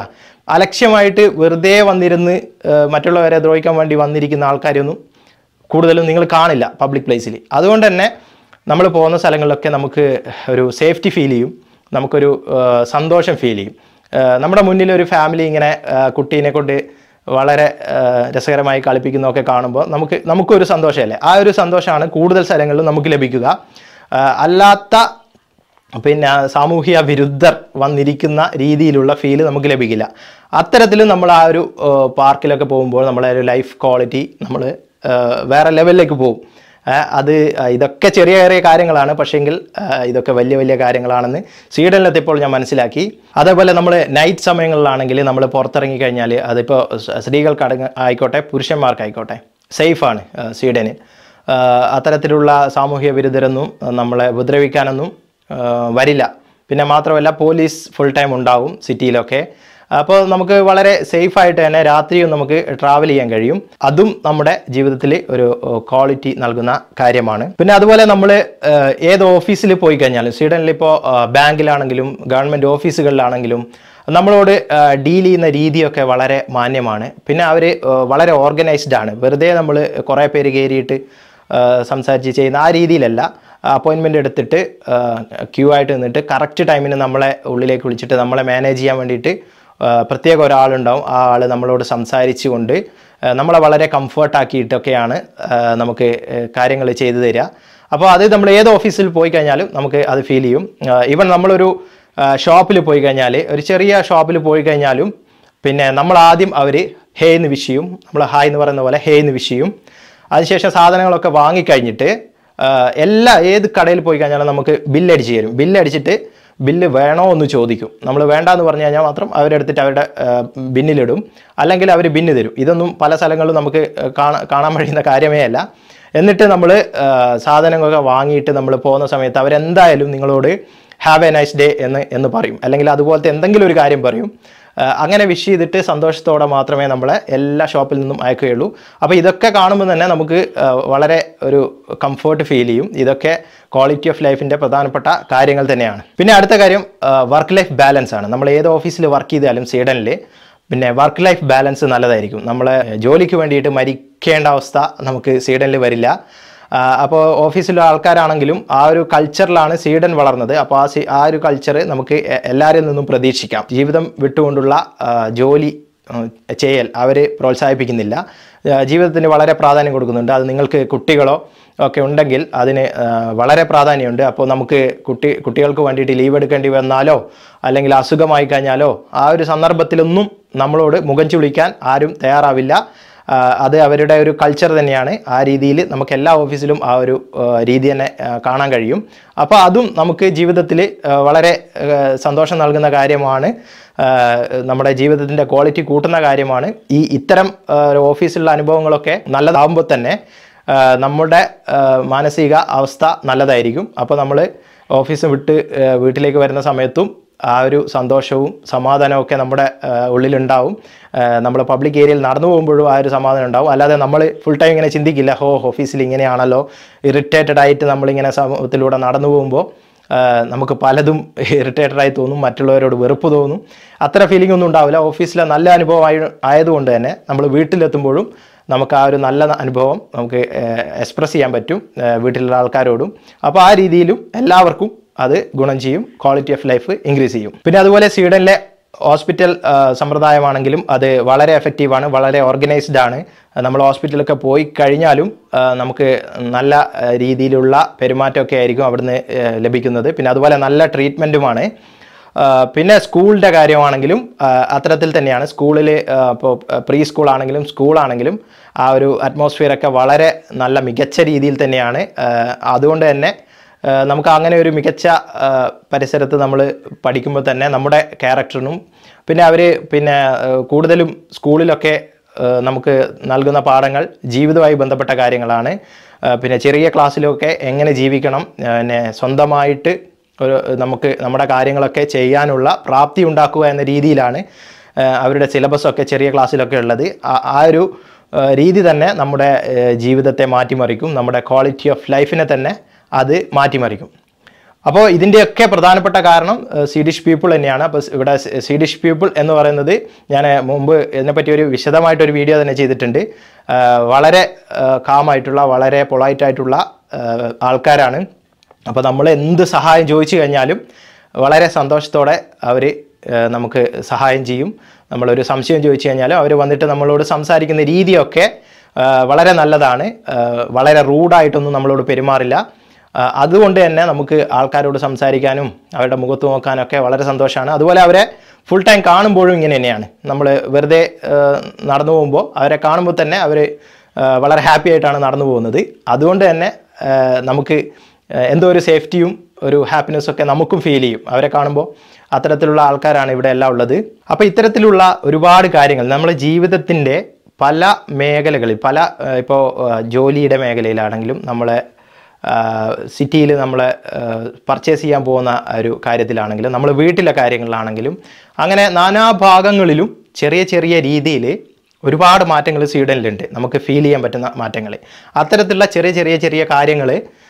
അലക്ഷ്യമായിട്ട് വെറുതെ വന്നിരുന്ന് ഏഹ്, മറ്റുള്ളവരെ ദ്രോഹിക്കാൻ വേണ്ടി വന്നിരിക്കുന്ന ആൾക്കാരൊന്നും കൂടുതലും നിങ്ങൾ കാണില്ല പബ്ലിക് പ്ലേസിൽ അതുകൊണ്ട് തന്നെ നമ്മൾ പോകുന്ന സ്ഥലങ്ങളിലൊക്കെ നമുക്ക് ഒരു സേഫ്റ്റി ഫീൽ ചെയ്യും നമുക്കൊരു ആ, സന്തോഷം ഫീൽ ചെയ്യും ആ, നമ്മുടെ മുന്നിൽ ഒരു ഫാമിലി ഇങ്ങനെ ആ, കുട്ടീനെ കൊണ്ട് വളരെ ആ, രസകരമായി കളിപ്പിക്കുന്നതൊക്കെ കാണുമ്പോൾ നമുക്ക് നമുക്കൊരു സന്തോഷമല്ലേ ആ ഒരു സന്തോഷമാണ് കൂടുതൽ സ്ഥലങ്ങളിലും നമുക്ക് ലഭിക്കുക ആ, അല്ലാത്ത പിന്നെ സാമൂഹ്യ വിരുദ്ധർ വന്നിരിക്കുന്ന രീതിയിലുള്ള ഫീല് നമുക്ക് ലഭിക്കില്ല അത്തരത്തിൽ നമ്മൾ ആ ഒരു ഏഹ്, പാർക്കിലൊക്കെ പോകുമ്പോൾ നമ്മളെ ഒരു ലൈഫ് ക്വാളിറ്റി നമ്മൾ വേറെ ലെവലിലേക്ക് പോകും ഏഹ്, അത് ഏഹ്, ഇതൊക്കെ ചെറിയ ചെറിയ കാര്യങ്ങളാണ് പക്ഷേങ്കിൽ ഏഹ്, ഇതൊക്കെ വലിയ വലിയ കാര്യങ്ങളാണെന്ന് സ്വീഡനിലെത്തിയപ്പോൾ ഞാൻ മനസ്സിലാക്കി അതേപോലെ നമ്മൾ നൈറ്റ് സമയങ്ങളിലാണെങ്കിൽ നമ്മൾ പുറത്തിറങ്ങി കഴിഞ്ഞാൽ അതിപ്പോൾ സ്ത്രീകൾക്ക് അടങ്ങ ആയിക്കോട്ടെ പുരുഷന്മാർക്കായിക്കോട്ടെ സേഫാണ് സ്വീഡനിൽ ഏഹ്, അത്തരത്തിലുള്ള സാമൂഹ്യ വിരുദ്ധരൊന്നും ഏഹ്, നമ്മളെ ഉപദ്രവിക്കാനൊന്നും ആഹ് വരില്ല പിന്നെ മാത്രമല്ല പോലീസ് ഫുൾ ടൈം ഉണ്ടാവും സിറ്റിയിലൊക്കെ അപ്പോൾ നമുക്ക് വളരെ സേഫ് ആയിട്ട് തന്നെ രാത്രിയും നമുക്ക് ട്രാവൽ ചെയ്യാൻ കഴിയും അതും നമ്മുടെ ജീവിതത്തിൽ ഒരു ക്വാളിറ്റി നൽകുന്ന കാര്യമാണ് പിന്നെ അതുപോലെ നമ്മൾ ഏത് ഓഫീസിൽ പോയി കഴിഞ്ഞാലും സ്വീഡനിൽ ഇപ്പോൾ ബാങ്കിലാണെങ്കിലും ഗവൺമെൻറ് ഓഫീസുകളിലാണെങ്കിലും നമ്മളോട് ഡീൽ ചെയ്യുന്ന രീതിയൊക്കെ വളരെ മാന്യമാണ് പിന്നെ അവർ വളരെ ഓർഗനൈസ്ഡ് ആണ് വെറുതെ നമ്മൾ കുറേ പേര് കയറിയിട്ട് ആ, സംസാരിച്ച് ചെയ്യുന്ന ആ രീതിയിലല്ല അപ്പോയിൻമെൻ്റ് എടുത്തിട്ട് ക്യൂ ആയിട്ട് നിന്നിട്ട് കറക്റ്റ് ടൈമിന് നമ്മളെ ഉള്ളിലേക്ക് വിളിച്ചിട്ട് നമ്മളെ മാനേജ് ചെയ്യാൻ വേണ്ടിയിട്ട് ആ, പ്രത്യേക ഒരാളുണ്ടാവും ആ ആൾ നമ്മളോട് സംസാരിച്ചുകൊണ്ട് ആ, നമ്മളെ വളരെ കംഫർട്ടാക്കിയിട്ടൊക്കെയാണ് നമുക്ക് കാര്യങ്ങൾ ചെയ്തു തരിക അപ്പോൾ അത് നമ്മൾ ഏത് ഓഫീസിൽ പോയി കഴിഞ്ഞാലും നമുക്ക് അത് ഫീൽ ചെയ്യും ഈവൻ നമ്മളൊരു ഷോപ്പിൽ പോയി കഴിഞ്ഞാൽ ഒരു ചെറിയ ഷോപ്പിൽ പോയി കഴിഞ്ഞാലും പിന്നെ നമ്മൾ ആദ്യം അവർ ഹേ എന്ന് വിഷ് ചെയ്യും നമ്മൾ ഹായ് എന്ന് പറയുന്ന പോലെ ഹേ എന്ന് വിഷ് ചെയ്യും അതിനുശേഷം സാധനങ്ങളൊക്കെ വാങ്ങിക്കഴിഞ്ഞിട്ട് ആ, എല്ലാ ഏത് കടയിൽ പോയി കഴിഞ്ഞാലും നമുക്ക് ബില്ലടിച്ച് തരും ബില്ലടിച്ചിട്ട് ബില്ല് വേണോ എന്ന് ചോദിക്കും നമ്മൾ വേണ്ടാന്ന് പറഞ്ഞു കഴിഞ്ഞാൽ മാത്രം അവരെടുത്തിട്ട് അവരുടെ ആ, ബിന്നിലിടും അല്ലെങ്കിൽ അവർ ബിന്ന് തരും ഇതൊന്നും പല സ്ഥലങ്ങളിലും നമുക്ക് കാണാൻ കാണാൻ കഴിയുന്ന കാര്യമേ അല്ല എന്നിട്ട് നമ്മൾ സാധനങ്ങളൊക്കെ വാങ്ങിയിട്ട് നമ്മൾ പോകുന്ന സമയത്ത് അവരെന്തായാലും നിങ്ങളോട് ഹാവ് എ നൈസ് ഡേ എന്ന് എന്ന് പറയും അല്ലെങ്കിൽ അതുപോലത്തെ എന്തെങ്കിലും ഒരു കാര്യം പറയും ആ, അങ്ങനെ വിഷ് ചെയ്തിട്ട് സന്തോഷത്തോടെ മാത്രമേ നമ്മളെ എല്ലാ ഷോപ്പിൽ നിന്നും അയക്കുകയുള്ളൂ അപ്പോൾ ഇതൊക്കെ കാണുമ്പോൾ തന്നെ നമുക്ക് ആ, വളരെ ഒരു കംഫർട്ട് ഫീൽ ചെയ്യും ഇതൊക്കെ ക്വാളിറ്റി ഓഫ് ലൈഫിൻ്റെ പ്രധാനപ്പെട്ട കാര്യങ്ങൾ തന്നെയാണ് പിന്നെ അടുത്ത കാര്യം വർക്ക് ലൈഫ് ബാലൻസ് ആണ് നമ്മൾ ഏത് ഓഫീസിൽ വർക്ക് ചെയ്താലും സ്വീഡനിൽ പിന്നെ വർക്ക് ലൈഫ് ബാലൻസ് നല്ലതായിരിക്കും നമ്മളെ ജോലിക്ക് വേണ്ടിയിട്ട് മരിക്കേണ്ട അവസ്ഥ നമുക്ക് സ്വീഡനിൽ വരില്ല അപ്പോൾ ഓഫീസിലെ ആൾക്കാരാണെങ്കിലും ആ ഒരു കൾച്ചറിലാണ് സ്വീഡൻ വളർന്നത് അപ്പോൾ ആ സി- ആ ഒരു കൾച്ചർ നമുക്ക് എ- എല്ലാവരിൽ നിന്നും പ്രതീക്ഷിക്കാം ജീവിതം വിട്ടുകൊണ്ടുള്ള ആ, ജോലി ഉം, ചെയ്യൽ അവർ പ്രോത്സാഹിപ്പിക്കുന്നില്ല ആ, ജീവിതത്തിന് വളരെ പ്രാധാന്യം കൊടുക്കുന്നുണ്ട് അത് നിങ്ങൾക്ക് കുട്ടികളോ ഒക്കെ ഉണ്ടെങ്കിൽ അതിന് ആ, വളരെ പ്രാധാന്യമുണ്ട് അപ്പോൾ നമുക്ക് കുട്ടി കുട്ടികൾക്ക് വേണ്ടിയിട്ട് ലീവ് എടുക്കേണ്ടി വന്നാലോ അല്ലെങ്കിൽ അസുഖമായി കഴിഞ്ഞാലോ ആ ഒരു സന്ദർഭത്തിലൊന്നും നമ്മളോട് മുഖം ചുളിക്കാൻ ആരും തയ്യാറാവില്ല ആ, അത് അവരുടെ ഒരു കൾച്ചർ തന്നെയാണ് ആ രീതിയിൽ നമുക്ക് എല്ലാ ഓഫീസിലും ആ ഒരു ആ, രീതി തന്നെ ആ, കാണാൻ കഴിയും അപ്പോൾ അതും നമുക്ക് ജീവിതത്തിൽ വളരെ ആ, സന്തോഷം നൽകുന്ന കാര്യമാണ് ആ, നമ്മുടെ ജീവിതത്തിൻ്റെ ക്വാളിറ്റി കൂട്ടുന്ന കാര്യമാണ് ഈ ഇത്തരം ആ, ഓഫീസിലുള്ള അനുഭവങ്ങളൊക്കെ നല്ലതാകുമ്പോൾ തന്നെ ആ, നമ്മുടെ ആ, മാനസിക അവസ്ഥ നല്ലതായിരിക്കും അപ്പോൾ നമ്മൾ ഓഫീസ് വിട്ട് ആ, വീട്ടിലേക്ക് വരുന്ന സമയത്തും ആ ഒരു സന്തോഷവും സമാധാനവും ഒക്കെ നമ്മുടെ ആ, ഉള്ളിലുണ്ടാവും നമ്മൾ പബ്ലിക് ഏരിയയിൽ നടന്നു പോകുമ്പോഴും ആ ഒരു സമാധാനം ഉണ്ടാവും അല്ലാതെ നമ്മൾ ഫുൾ ടൈം ഇങ്ങനെ ചിന്തിക്കില്ല ഹോ ഓഫീസിൽ ഇങ്ങനെയാണല്ലോ ഇറിറ്റേറ്റഡ് ആയിട്ട് നമ്മളിങ്ങനെ സമൂഹത്തിലൂടെ നടന്നു പോകുമ്പോൾ ആ, നമുക്ക് പലതും ഇറിറ്റേറ്റഡ് ആയി തോന്നും മറ്റുള്ളവരോട് വെറുപ്പ് തോന്നും അത്ര ഫീലിംഗ് ഒന്നും ഉണ്ടാവില്ല ഓഫീസിലെ നല്ല അനുഭവമായി ആയതുകൊണ്ട് തന്നെ നമ്മൾ വീട്ടിലെത്തുമ്പോഴും നമുക്ക് ആ ഒരു നല്ല അനുഭവം നമുക്ക് എക്സ്പ്രസ് ചെയ്യാൻ പറ്റും ആ, വീട്ടിലുള്ള ആൾക്കാരോടും അപ്പോൾ ആ രീതിയിലും എല്ലാവർക്കും അത് ഗുണം ചെയ്യും ക്വാളിറ്റി ഓഫ് ലൈഫ് ഇൻക്രീസ് ചെയ്യും പിന്നെ അതുപോലെ സ്വീഡനിലെ ഹോസ്പിറ്റൽ ആ, സമ്പ്രദായമാണെങ്കിലും അത് വളരെ എഫക്റ്റീവാണ് വളരെ ഓർഗനൈസ്ഡ് ആണ് നമ്മൾ ഹോസ്പിറ്റലൊക്കെ പോയി കഴിഞ്ഞാലും ആ, നമുക്ക് നല്ല ആ, രീതിയിലുള്ള പെരുമാറ്റമൊക്കെ ആയിരിക്കും അവിടുന്ന് ആ, ലഭിക്കുന്നത് പിന്നെ അതുപോലെ നല്ല ട്രീറ്റ്മെൻറ്റുമാണ് പിന്നെ സ്കൂളിൻ്റെ കാര്യമാണെങ്കിലും ആ, അത്തരത്തിൽ തന്നെയാണ് സ്കൂളിൽ ഇപ്പോൾ പ്രീ സ്കൂൾ ആണെങ്കിലും സ്കൂളാണെങ്കിലും ആ ഒരു അറ്റ്മോസ്ഫിയറൊക്കെ വളരെ നല്ല മികച്ച രീതിയിൽ തന്നെയാണ് ആ, അതുകൊണ്ട് തന്നെ ആ, നമുക്ക് അങ്ങനെ ഒരു മികച്ച ആ, പരിസരത്ത് നമ്മൾ പഠിക്കുമ്പോൾ തന്നെ നമ്മുടെ ക്യാരക്ടറിനും പിന്നെ അവർ പിന്നെ ആ, കൂടുതലും സ്കൂളിലൊക്കെ ആ, നമുക്ക് നൽകുന്ന പാഠങ്ങൾ ജീവിതവുമായി ബന്ധപ്പെട്ട കാര്യങ്ങളാണ് ആ, പിന്നെ ചെറിയ ക്ലാസ്സിലൊക്കെ എങ്ങനെ ജീവിക്കണം ആ, പിന്നെ സ്വന്തമായിട്ട് ഒരു നമുക്ക് നമ്മുടെ കാര്യങ്ങളൊക്കെ ചെയ്യാനുള്ള പ്രാപ്തി ഉണ്ടാക്കുക എന്ന രീതിയിലാണ് ആ, അവരുടെ സിലബസൊക്കെ ചെറിയ ക്ലാസ്സിലൊക്കെ ഉള്ളത് ആ ആ ഒരു ആ, രീതി തന്നെ നമ്മുടെ ആ, ജീവിതത്തെ മാറ്റിമറിക്കും നമ്മുടെ ക്വാളിറ്റി ഓഫ് ലൈഫിനെ തന്നെ അത് മാറ്റിമറിക്കും അപ്പോൾ ഇതിൻ്റെയൊക്കെ പ്രധാനപ്പെട്ട കാരണം ഏഹ്, സ്വീഡിഷ് പീപ്പിൾ തന്നെയാണ് അപ്പോൾ ഇവിടെ സ് സ്വീഡിഷ് പീപ്പിൾ എന്ന് പറയുന്നത് ഞാൻ മുമ്പ് ഇതിനെപ്പറ്റി ഒരു വിശദമായിട്ടൊരു വീഡിയോ തന്നെ ചെയ്തിട്ടുണ്ട് ഏഹ്, വളരെ കാമായിട്ടുള്ള വളരെ പൊളൈറ്റ് ആയിട്ടുള്ള ഏഹ്, ആൾക്കാരാണ് അപ്പോൾ നമ്മൾ എന്ത് സഹായം ചോദിച്ചു കഴിഞ്ഞാലും വളരെ സന്തോഷത്തോടെ അവർ നമുക്ക് സഹായം ചെയ്യും നമ്മളൊരു സംശയം ചോദിച്ചു കഴിഞ്ഞാലും അവർ വന്നിട്ട് നമ്മളോട് സംസാരിക്കുന്ന രീതിയൊക്കെ ആ, വളരെ നല്ലതാണ് ആ, വളരെ റൂഡായിട്ടൊന്നും നമ്മളോട് പെരുമാറില്ല ആ, അതുകൊണ്ട് തന്നെ നമുക്ക് ആൾക്കാരോട് സംസാരിക്കാനും അവരുടെ മുഖത്ത് നോക്കാനൊക്കെ വളരെ സന്തോഷമാണ് അതുപോലെ അവരെ ഫുൾ ടൈം കാണുമ്പോഴും ഇങ്ങനെ തന്നെയാണ് നമ്മൾ വെറുതെ ആ, നടന്നു പോകുമ്പോൾ അവരെ കാണുമ്പോൾ തന്നെ അവർ വളരെ ഹാപ്പി ആയിട്ടാണ് നടന്നു പോകുന്നത് അതുകൊണ്ട് തന്നെ ആ, നമുക്ക് ആ, എന്തോ ഒരു സേഫ്റ്റിയും ഒരു ഹാപ്പിനെസ്സും ഒക്കെ നമുക്കും ഫീൽ ചെയ്യും അവരെ കാണുമ്പോൾ അത്തരത്തിലുള്ള ആൾക്കാരാണ് ഇവിടെ എല്ലാം ഉള്ളത് അപ്പോൾ ഇത്തരത്തിലുള്ള ഒരുപാട് കാര്യങ്ങൾ നമ്മുടെ ജീവിതത്തിൻ്റെ പല മേഖലകളിൽ പല ഇപ്പോൾ ജോലിയുടെ മേഖലയിലാണെങ്കിലും നമ്മളെ സിറ്റിയിൽ നമ്മൾ പർച്ചേസ് ചെയ്യാൻ പോകുന്ന ഒരു കാര്യത്തിലാണെങ്കിലും നമ്മൾ വീട്ടിലെ കാര്യങ്ങളിലാണെങ്കിലും അങ്ങനെ നാനാഭാഗങ്ങളിലും ചെറിയ ചെറിയ രീതിയിൽ ഒരുപാട് മാറ്റങ്ങൾ സ്വീഡനിലുണ്ട് നമുക്ക് ഫീൽ ചെയ്യാൻ പറ്റുന്ന മാറ്റങ്ങൾ അത്തരത്തിലുള്ള ചെറിയ ചെറിയ ചെറിയ കാര്യങ്ങൾ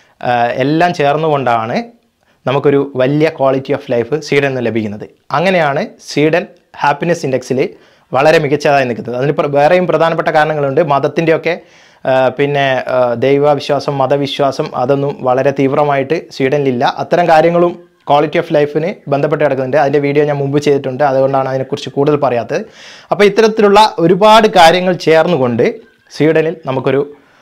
എല്ലാം ചേർന്നുകൊണ്ടാണ് നമുക്കൊരു വലിയ ക്വാളിറ്റി ഓഫ് ലൈഫ് സ്വീഡനിൽ നിന്ന് ലഭിക്കുന്നത് അങ്ങനെയാണ് സ്വീഡൻ ഹാപ്പിനെസ് ഇൻഡെക്സിൽ വളരെ മികച്ചതായി നിൽക്കുന്നത് അതിന് പ്ര- വേറെയും പ്രധാനപ്പെട്ട കാരണങ്ങളുണ്ട് മതത്തിൻ്റെയൊക്കെ പിന്നെ ആ, ദൈവവിശ്വാസം മതവിശ്വാസം അതൊന്നും വളരെ തീവ്രമായിട്ട് സ്വീഡനിലില്ല അത്തരം കാര്യങ്ങളും ക്വാളിറ്റി ഓഫ് ലൈഫിന് ബന്ധപ്പെട്ട് കിടക്കുന്നുണ്ട് അതിൻ്റെ വീഡിയോ ഞാൻ മുമ്പ് ചെയ്തിട്ടുണ്ട് അതുകൊണ്ടാണ് അതിനെക്കുറിച്ച് കൂടുതൽ പറയാത്തത് അപ്പോൾ ഇത്തരത്തിലുള്ള ഒരുപാട് കാര്യങ്ങൾ ചേർന്നുകൊണ്ട് സ്വീഡനിൽ നമുക്കൊരു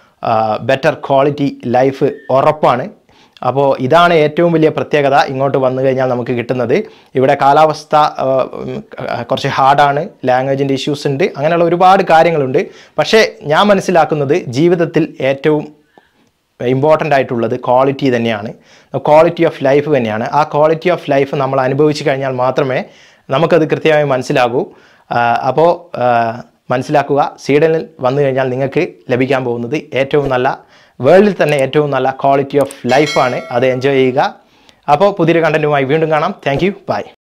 ബെറ്റർ ക്വാളിറ്റി ലൈഫ് ഉറപ്പാണ് അപ്പോൾ ഇതാണ് ഏറ്റവും വലിയ പ്രത്യേകത ഇങ്ങോട്ട് വന്നു കഴിഞ്ഞാൽ നമുക്ക് കിട്ടുന്നത് ഇവിടെ കാലാവസ്ഥ ആ, ഉം, കുറച്ച് ഹാർഡാണ് ലാംഗ്വേജിൻ്റെ ഇഷ്യൂസ് ഉണ്ട് അങ്ങനെയുള്ള ഒരുപാട് കാര്യങ്ങളുണ്ട് പക്ഷേ ഞാൻ മനസ്സിലാക്കുന്നത് ജീവിതത്തിൽ ഏറ്റവും ഇമ്പോർട്ടൻ്റ് ആയിട്ടുള്ളത് ക്വാളിറ്റി തന്നെയാണ് ക്വാളിറ്റി ഓഫ് ലൈഫ് തന്നെയാണ് ആ ക്വാളിറ്റി ഓഫ് ലൈഫ് നമ്മൾ അനുഭവിച്ചു കഴിഞ്ഞാൽ മാത്രമേ നമുക്കത് കൃത്യമായി മനസ്സിലാകൂ അപ്പോൾ മനസ്സിലാക്കുക സ്വീഡനിൽ വന്നു കഴിഞ്ഞാൽ നിങ്ങൾക്ക് ലഭിക്കാൻ പോകുന്നത് ഏറ്റവും നല്ല വേൾഡിൽ തന്നെ ഏറ്റവും നല്ല ക്വാളിറ്റി ഓഫ് ലൈഫാണ് അത് എൻജോയ് ചെയ്യുക അപ്പോൾ പുതിയൊരു കണ്ടൻറ്റുമായി വീണ്ടും കാണാം താങ്ക് യു ബൈ